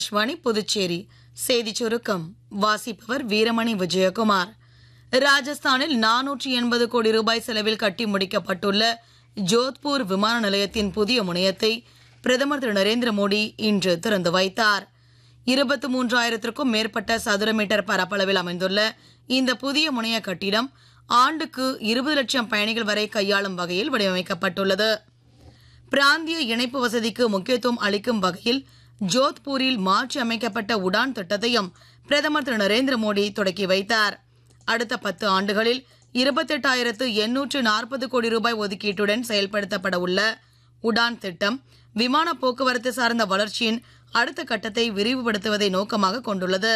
ஆகாஷ்வாணி புதுச்சேரி செய்திச் சுருக்கம் வாசிப்பவர் வீரமணி விஜயகுமார் ராஜஸ்தானில் நானூற்றி எண்பது கோடி ரூபாய் செலவில் கட்டி முடிக்கப்பட்டுள்ள ஜோத்பூர் விமான நிலையத்தின் புதிய முனையத்தை பிரதமர் திரு நரேந்திர மோடி இன்று திறந்து வைத்தார் இருபத்தி மூன்றாயிரத்திற்கும் மேற்பட்ட சதுர மீட்டர் பரப்பளவில் அமைந்துள்ள இந்த புதிய முனைய கட்டிடம் ஆண்டுக்கு இருபது லட்சம் பயணிகள் வரை கையாளும் வகையில் வடிவமைக்கப்பட்டுள்ளது பிராந்திய இணைப்பு வசதிக்கு முக்கியத்துவம் அளிக்கும் வகையில் ஜோத்பூரில் மாற்றி அமைக்கப்பட்ட உடான் திட்டத்தையும் பிரதமர் திரு நரேந்திர மோடி தொடக்கி வைத்தார் அடுத்த பத்து ஆண்டுகளில் இருபத்தெட்டாயிரத்து எண்ணூற்று நாற்பது கோடி ரூபாய் ஒதுக்கீட்டுடன் செயல்படுத்தப்பட உள்ள உடான் திட்டம் விமான போக்குவரத்து சார்ந்த வளர்ச்சியின் அடுத்த கட்டத்தை விரிவுபடுத்துவதை நோக்கமாக கொண்டுள்ளது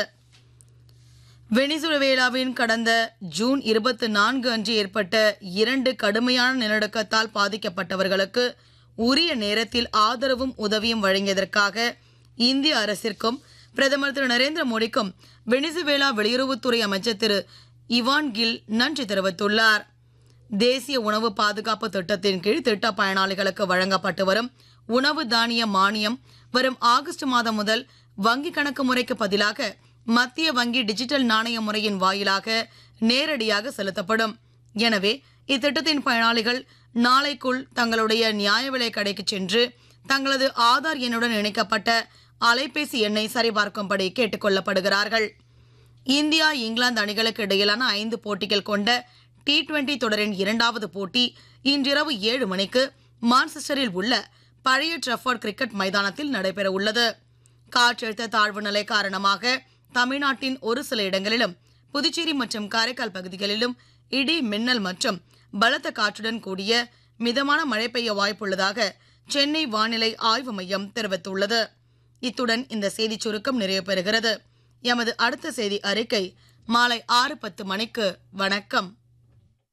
வெனிசுவேலாவின் கடந்த ஜூன் இருபத்தி நான்கு அன்று ஏற்பட்ட இரண்டு கடுமையான நிலநடுக்கத்தால் பாதிக்கப்பட்டவர்களுக்கு உரிய நேரத்தில் ஆதரவும் உதவியும் வழங்கியதற்காக இந்திய அரசிற்கும் பிரதமர் திரு நரேந்திர மோடிக்கும் வெனிசுவேலா வெளியுறவுத்துறை அமைச்சர் திரு இவான் கில் நன்றி தெரிவித்துள்ளார் தேசிய உணவு பாதுகாப்பு திட்டத்தின் கீழ் திட்ட பயனாளிகளுக்கு வழங்கப்பட்டு வரும் உணவு தானிய மானியம் வரும் ஆகஸ்ட் மாதம் முதல் வங்கி கணக்கு முறைக்கு பதிலாக மத்திய வங்கி டிஜிட்டல் நாணய முறையின் வாயிலாக நேரடியாக செலுத்தப்படும் எனவே இத்திட்டத்தின் பயனாளிகள் நாளைக்குள் தங்களுடைய நியாய விலை கடைக்கு சென்று தங்களது ஆதார் எண்ணுடன் இணைக்கப்பட்ட அலைபேசி எண்ணை சரிபார்க்கும்படி கேட்டுக் கொள்ளப்படுகிறார்கள் இந்தியா இங்கிலாந்து அணிகளுக்கு இடையிலான ஐந்து போட்டிகள் கொண்ட டி டுவெண்டி தொடரின் இரண்டாவது போட்டி இன்றிரவு ஏழு மணிக்கு மான்செஸ்டரில் உள்ள பழைய ட்ரஃபர்ட் கிரிக்கெட் மைதானத்தில் நடைபெற உள்ளது காற்றழுத்த தாழ்வு நிலை காரணமாக தமிழ்நாட்டின் ஒரு சில இடங்களிலும் புதுச்சேரி மற்றும் காரைக்கால் பகுதிகளிலும் இடி மின்னல் மற்றும் பலத்த காற்றுடன் கூடிய மிதமான மழை பெய்ய வாய்ப்புள்ளதாக சென்னை வானிலை ஆய்வு மையம் தெரிவித்துள்ளது இத்துடன் இந்த செய்திச் சுருக்கம் நிறைவு பெறுகிறது எமது அடுத்த செய்தி அறிக்கை மாலை ஆறு பத்து மணிக்கு வணக்கம்